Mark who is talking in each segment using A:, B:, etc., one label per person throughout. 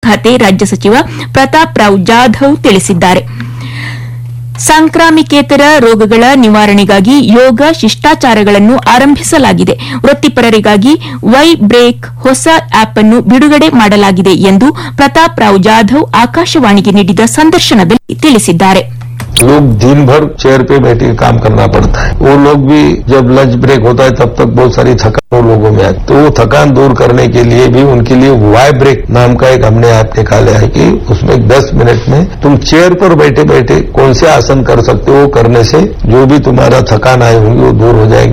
A: ಖಾತೆ ರಾಜ್ಯ ಸಚಿವ ಪ್ರತಾಪ್ ರಾವ್ ಜಾಧವ್ ತಿಳಿಸಿದ್ದಾರೆ ಸಾಂಕ್ರಾಮಿಕೇತರ ರೋಗಗಳ ನಿವಾರಣೆಗಾಗಿ ಯೋಗ ಶಿಷ್ಟಾಚಾರಗಳನ್ನು ಆರಂಭಿಸಲಾಗಿದೆ ವೃತ್ತಿಪರರಿಗಾಗಿ ವೈ ಬ್ರೇಕ್ ಹೊಸ ಆಪ್ ಅನ್ನು ಬಿಡುಗಡೆ ಮಾಡಲಾಗಿದೆ ಎಂದು ಪ್ರತಾಪ್ ರಾವ್ ಜಾಧವ್ ಆಕಾಶವಾಣಿಗೆ ನೀಡಿದ ಸಂದರ್ಶನದಲ್ಲಿ ತಿಳಿಸಿದ್ದಾರೆ
B: लोग दिन भर चेयर पे बैठ के काम करना पड़ता है वो लोग भी जब लंच ब्रेक होता है तब तक बहुत सारी थकान वो लोगों में आती तो वो थकान दूर करने के लिए भी उनके लिए वाई ब्रेक नाम का एक हमने ऐप निकाला है कि उसमें 10 मिनट में तुम चेयर पर बैठे बैठे कौन से आसन कर सकते हो वो करने से जो भी तुम्हारा थकान आई होगी वो दूर हो जाएगी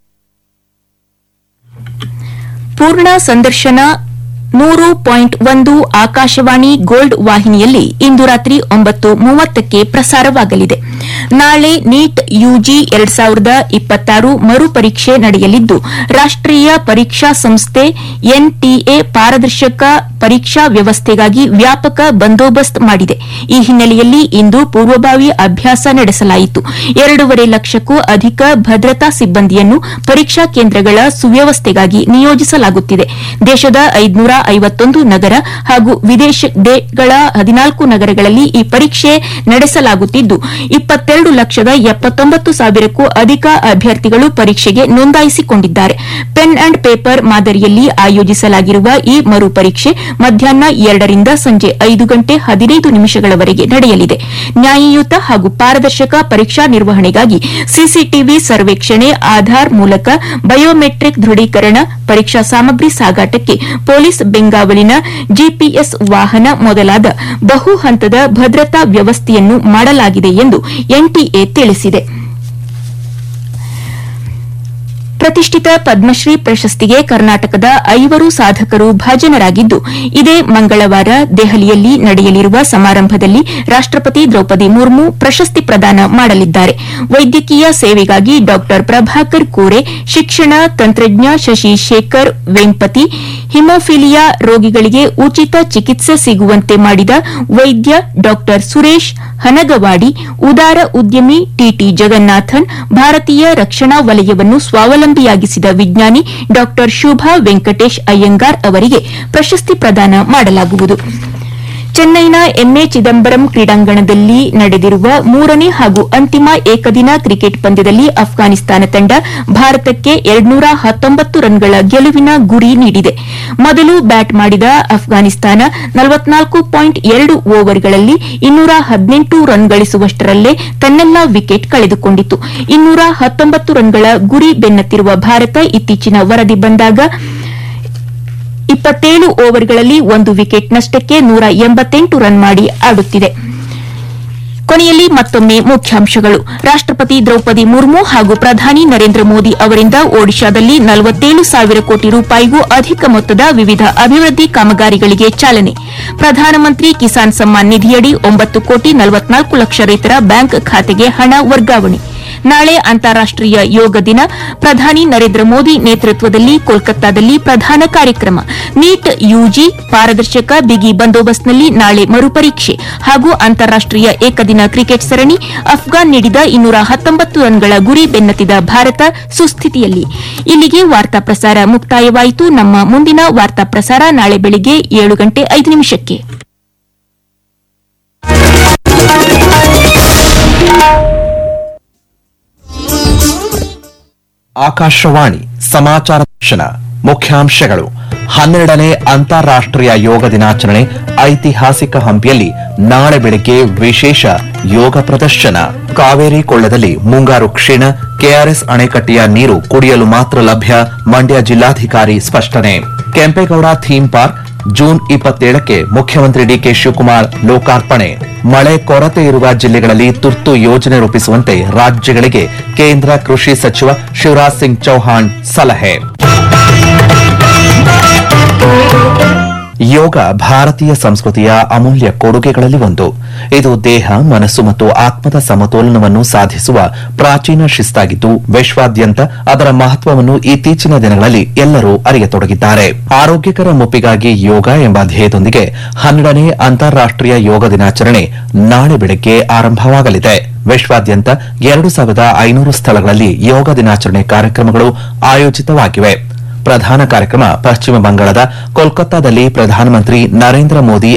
A: ಪೂರ್ಣ ಸಂದರ್ಶನ ನೂರು ಪಾಯಿಂಟ್ ಒಂದು ಆಕಾಶವಾಣಿ ಗೋಲ್ಡ್ ವಾಹಿನಿಯಲ್ಲಿ ಇಂದು ರಾತ್ರಿ ಒಂಬತ್ತು ಮೂವತ್ತಕ್ಕೆ ಪ್ರಸಾರವಾಗಲಿದೆ ನಾಳೆ ನೀಟ್ ಯುಜಿ ಎರಡ್ ಸಾವಿರದ ಇಪ್ಪತ್ತಾರು ಮರುಪರೀಕ್ಷೆ ನಡೆಯಲಿದ್ದು ರಾಷ್ಟೀಯ ಪರೀಕ್ಷಾ ಸಂಸ್ಥೆ ಎನ್ಟಿಎ ಪಾರದರ್ಶಕ ಪರೀಕ್ಷಾ ವ್ಯವಸ್ಥೆಗಾಗಿ ವ್ಯಾಪಕ ಬಂದೋಬಸ್ತ್ ಮಾಡಿದೆ ಈ ಹಿನ್ನೆಲೆಯಲ್ಲಿ ಇಂದು ಪೂರ್ವಭಾವಿ ಅಭ್ಯಾಸ ನಡೆಸಲಾಯಿತು ಎರಡೂವರೆ ಲಕ್ಷಕ್ಕೂ ಅಧಿಕ ಭದ್ರತಾ ಸಿಬ್ಬಂದಿಯನ್ನು ಪರೀಕ್ಷಾ ಕೇಂದ್ರಗಳ ಸುವ್ಯವಸ್ಥೆಗಾಗಿ ನಿಯೋಜಿಸಲಾಗುತ್ತಿದೆ ದೇಶದ ಐದುನೂರ ಐವತ್ತೊಂದು ನಗರ ಹಾಗೂ ವಿದೇಶಗಳ ಹದಿನಾಲ್ಕು ನಗರಗಳಲ್ಲಿ ಈ ಪರೀಕ್ಷೆ ನಡೆಸಲಾಗುತ್ತಿದ್ದು ಇಪ್ಪತ್ತೆರಡು ಲಕ್ಷದ ಎಪ್ಪತ್ತೊಂಬತ್ತು ಸಾವಿರಕ್ಕೂ ಅಧಿಕ ಅಭ್ಯರ್ಥಿಗಳು ಪರೀಕ್ಷೆಗೆ ನೋಂದಾಯಿಸಿಕೊಂಡಿದ್ದಾರೆ ಪೆನ್ ಅಂಡ್ ಪೇಪರ್ ಮಾದರಿಯಲ್ಲಿ ಆಯೋಜಿಸಲಾಗಿರುವ ಈ ಮರುಪರೀಕ್ಷೆ ಮಧ್ಯಾಹ್ನ ಎರಡರಿಂದ ಸಂಜೆ ಐದು ಗಂಟೆ ಹದಿನೈದು ನಿಮಿಷಗಳವರೆಗೆ ನಡೆಯಲಿದೆ ನ್ಯಾಯಯುತ ಹಾಗೂ ಪಾರದರ್ಶಕ ಪರೀಕ್ಷಾ ನಿರ್ವಹಣೆಗಾಗಿ ಸಿಸಿಟಿವಿ ಸರ್ವೇಕ್ಷಣೆ ಆಧಾರ್ ಮೂಲಕ ಬಯೋಮೆಟ್ರಿಕ್ ದೃಢೀಕರಣ ಪರೀಕ್ಷಾ ಸಾಮಗ್ರಿ ಸಾಗಾಟಕ್ಕೆ ಪೊಲೀಸ್ ಬೆಂಗಾವಲಿನ ಜಿಪಿಎಸ್ ವಾಹನ ಮೊದಲಾದ ಬಹು ಹಂತದ ಭದ್ರತಾ ವ್ಯವಸ್ಥೆಯನ್ನು ಮಾಡಲಾಗಿದೆ ಎಂದು ಎನ್ಟಿಎ ತಿಳಿಸಿದೆ ಪ್ರತಿಷ್ಠಿತ ಪದ್ಮಶ್ರೀ ಪ್ರಶಸ್ತಿಗೆ ಕರ್ನಾಟಕದ ಐವರು ಸಾಧಕರು ಭಾಜನರಾಗಿದ್ದು ಇದೇ ಮಂಗಳವಾರ ದೆಹಲಿಯಲ್ಲಿ ನಡೆಯಲಿರುವ ಸಮಾರಂಭದಲ್ಲಿ ರಾಷ್ಟಪತಿ ದ್ರೌಪದಿ ಮುರ್ಮು ಪ್ರಶಸ್ತಿ ಪ್ರದಾನ ಮಾಡಲಿದ್ದಾರೆ ವೈದ್ಯಕೀಯ ಸೇವೆಗಾಗಿ ಡಾ ಪ್ರಭಾಕರ್ ಕೋರೆ ಶಿಕ್ಷಣ ತಂತ್ರಜ್ಞ ಶಶಿ ಶೇಖರ್ ವೆಂಪತಿ ಹಿಮೋಫಿಲಿಯಾ ರೋಗಿಗಳಿಗೆ ಉಚಿತ ಚಿಕಿತ್ಸೆ ಸಿಗುವಂತೆ ಮಾಡಿದ ವೈದ್ಯ ಡಾ ಸುರೇಶ್ ಹನಗವಾಡಿ ಉದಾರ ಉದ್ಯಮಿ ಟಿಟಿ ಜಗನ್ನಾಥನ್ ಭಾರತೀಯ ರಕ್ಷಣಾ ವಲಯವನ್ನು ಸ್ವಾವಲಂಬಿಯಾಗಿಸಿದ ವಿಜ್ಞಾನಿ ಡಾ ಶೋಭಾ ವೆಂಕಟೇಶ್ ಅಯ್ಯಂಗಾರ್ ಅವರಿಗೆ ಪ್ರಶಸ್ತಿ ಪ್ರದಾನ ಮಾಡಲಾಗುವುದು ಚೆನ್ನೈನ ಎಂಎ ಚಿದಂಬರಂ ಕ್ರೀಡಾಂಗಣದಲ್ಲಿ ನಡೆದಿರುವ ಮೂರನೇ ಹಾಗೂ ಅಂತಿಮ ಏಕದಿನ ಕ್ರಿಕೆಟ್ ಪಂದ್ಯದಲ್ಲಿ ಅಫ್ಘಾನಿಸ್ತಾನ ತಂಡ ಭಾರತಕ್ಕೆ ಎರಡ್ನೂರ ಹತ್ತೊಂಬತ್ತು ರನ್ಗಳ ಗೆಲುವಿನ ಗುರಿ ನೀಡಿದೆ ಮೊದಲು ಬ್ಯಾಟ್ ಮಾಡಿದ ಅಫ್ಘಾನಿಸ್ತಾನ ನಲವತ್ನಾಲ್ಕು ಪಾಯಿಂಟ್ ಎರಡು ಓವರ್ಗಳಲ್ಲಿ ಇನ್ನೂರ ಹದಿನೆಂಟು ರನ್ ಗಳಿಸುವಷ್ಟರಲ್ಲೇ ತನ್ನೆಲ್ಲಾ ವಿಕೆಟ್ ಕಳೆದುಕೊಂಡಿತು ಇನ್ನೂರ ಹತ್ತೊಂಬತ್ತು ರನ್ಗಳ ಗುರಿ ಬೆನ್ನತ್ತಿರುವ ಭಾರತ ಇತ್ತೀಚಿನ ವರದಿ ಬಂದಾಗ ಇಪ್ಪತ್ತೇಳು ಓವರ್ಗಳಲ್ಲಿ ಒಂದು ವಿಕೆಟ್ ನಷ್ಟಕ್ಕೆ ನೂರ ಎಂಬತ್ತೆಂಟು ರನ್ ಮಾಡಿ ಆಡುತ್ತಿದೆ ಕೊನೆಯಲ್ಲಿ ಮತ್ತೊಮ್ಮೆ ಮುಖ್ಯಾಂಶಗಳು ರಾಷ್ಟಪತಿ ದ್ರೌಪದಿ ಮುರ್ಮು ಹಾಗೂ ಪ್ರಧಾನಿ ನರೇಂದ್ರ ಮೋದಿ ಅವರಿಂದ ಒಡಿಶಾದಲ್ಲಿ ನಲವತ್ತೇಳು ಸಾವಿರ ಕೋಟಿ ರೂಪಾಯಿಗೂ ಅಧಿಕ ಮೊತ್ತದ ವಿವಿಧ ಅಭಿವೃದ್ಧಿ ಕಾಮಗಾರಿಗಳಿಗೆ ಚಾಲನೆ ಪ್ರಧಾನಮಂತ್ರಿ ಕಿಸಾನ್ ಸಮ್ಮಾನ್ ನಿಧಿಯಡಿ ಒಂಬತ್ತು ಕೋಟಿ ನಲವತ್ನಾಲ್ಕು ಲಕ್ಷ ರೈತರ ಬ್ಯಾಂಕ್ ಖಾತೆಗೆ ಹಣ ವರ್ಗಾವಣೆ ನಾಳೆ ಅಂತಾರಾಷ್ಟೀಯ ಯೋಗ ದಿನ ಪ್ರಧಾನಿ ನರೇಂದ್ರ ಮೋದಿ ನೇತೃತ್ವದಲ್ಲಿ ಕೋಲ್ಕತ್ತಾದಲ್ಲಿ ಪ್ರಧಾನ ಕಾರ್ಯಕ್ರಮ ನೀಟ್ ಯುಜಿ ಪಾರದರ್ಶಕ ಬಿಗಿ ಬಂದೋಬಸ್ತ್ನಲ್ಲಿ ನಾಳೆ ಮರುಪರೀಕ್ಷೆ ಹಾಗೂ ಅಂತಾರಾಷ್ಟೀಯ ಏಕದಿನ ಕ್ರಿಕೆಟ್ ಸರಣಿ ಅಫ್ಘಾನ್ ನೀಡಿದ ಇನ್ನೂರ ಹತ್ತೊಂಬತ್ತು ರನ್ಗಳ ಗುರಿ ಬೆನ್ನತ್ತಿದ ಭಾರತ ಸುಸ್ಥಿತಿಯಲ್ಲಿ ಇಲ್ಲಿಗೆ ವಾರ್ತಾ ಪ್ರಸಾರ ಮುಕ್ತಾಯವಾಯಿತು ನಮ್ಮ ಮುಂದಿನ ವಾರ್ತಾ ಪ್ರಸಾರ ನಾಳೆ ಬೆಳಿಗ್ಗೆ ಏಳು ಗಂಟೆ ಐದು ನಿಮಿಷಕ್ಕೆ
C: ಆಕಾಶವಾಣಿ ಸಮಾಚಾರ ದರ್ಶನ ಮುಖ್ಯಾಂಶಗಳು ಹನ್ನೆರಡನೇ ಅಂತಾರಾಷ್ಟ್ರೀಯ ಯೋಗ ದಿನಾಚರಣೆ ಐತಿಹಾಸಿಕ ಹಂಪಿಯಲ್ಲಿ ನಾಳೆ ಬೆಳಗ್ಗೆ ವಿಶೇಷ ಯೋಗ ಪ್ರದರ್ಶನ ಕಾವೇರಿ ಕೊಳ್ಳದಲ್ಲಿ ಮುಂಗಾರು ಕ್ಷೀಣ ಕೆಆರ್ಎಸ್ ಅಣೆಕಟ್ಟೆಯ ನೀರು ಕುಡಿಯಲು ಮಾತ್ರ ಲಭ್ಯ ಮಂಡ್ಯ ಜಿಲ್ಲಾಧಿಕಾರಿ ಸ್ಪಷ್ಟನೆ ಕೆಂಪೇಗೌಡ ಥೀಮ್ ಪಾರ್ಕ್ ಜೂನ್ ಇಪ್ಪತ್ತೇಳಕ್ಕೆ ಮುಖ್ಯಮಂತ್ರಿ ಡಿಕೆ ಶಿವಕುಮಾರ್ ಲೋಕಾರ್ಪಣೆ ಮಳೆ ಕೊರತೆ ಇರುವ ಜಿಲ್ಲೆಗಳಲ್ಲಿ ತುರ್ತು ಯೋಜನೆ ರೂಪಿಸುವಂತೆ ರಾಜ್ಯಗಳಿಗೆ ಕೇಂದ್ರ ಕೃಷಿ ಸಚಿವ ಶಿವರಾಜ್ ಸಿಂಗ್ ಚೌಹಾಣ್ ಸಲಹೆ ಯೋಗ ಭಾರತೀಯ ಸಂಸ್ಕೃತಿಯ ಅಮೂಲ್ಯ ಕೊಡುಗೆಗಳಲ್ಲಿ ಒಂದು ಇದು ದೇಹ ಮನಸ್ಸು ಮತ್ತು ಆತ್ಮದ ಸಮತೋಲನವನ್ನು ಸಾಧಿಸುವ ಪ್ರಾಚೀನ ಶಿಸ್ತಾಗಿದ್ದು ವಿಶ್ವಾದ್ಯಂತ ಅದರ ಮಹತ್ವವನ್ನು ಇತ್ತೀಚಿನ ದಿನಗಳಲ್ಲಿ ಎಲ್ಲರೂ ಅರಿಯತೊಡಗಿದ್ದಾರೆ ಆರೋಗ್ಯಕರ ಮುಪ್ಪಿಗಾಗಿ ಯೋಗ ಎಂಬ ಧ್ಯೇಯದೊಂದಿಗೆ ಹನ್ನೆರಡನೇ ಅಂತಾರಾಷ್ಟೀಯ ಯೋಗ ದಿನಾಚರಣೆ ನಾಳೆ ಬೆಳಗ್ಗೆ ಆರಂಭವಾಗಲಿದೆ ವಿಶ್ವಾದ್ಯಂತ ಎರಡು ಸಾವಿರದ ಐನೂರು ಸ್ಥಳಗಳಲ್ಲಿ ಯೋಗ ದಿನಾಚರಣೆ ಕಾರ್ಯಕ್ರಮಗಳು ಆಯೋಜಿತವಾಗಿವೆ ಪ್ರಧಾನ ಕಾರ್ಯಕ್ರಮ ಪಶ್ಚಿಮ ಬಂಗಾಳದ ಕೋಲ್ಕತ್ತಾದಲ್ಲಿ ಪ್ರಧಾನಮಂತ್ರಿ ನರೇಂದ್ರ ಮೋದಿ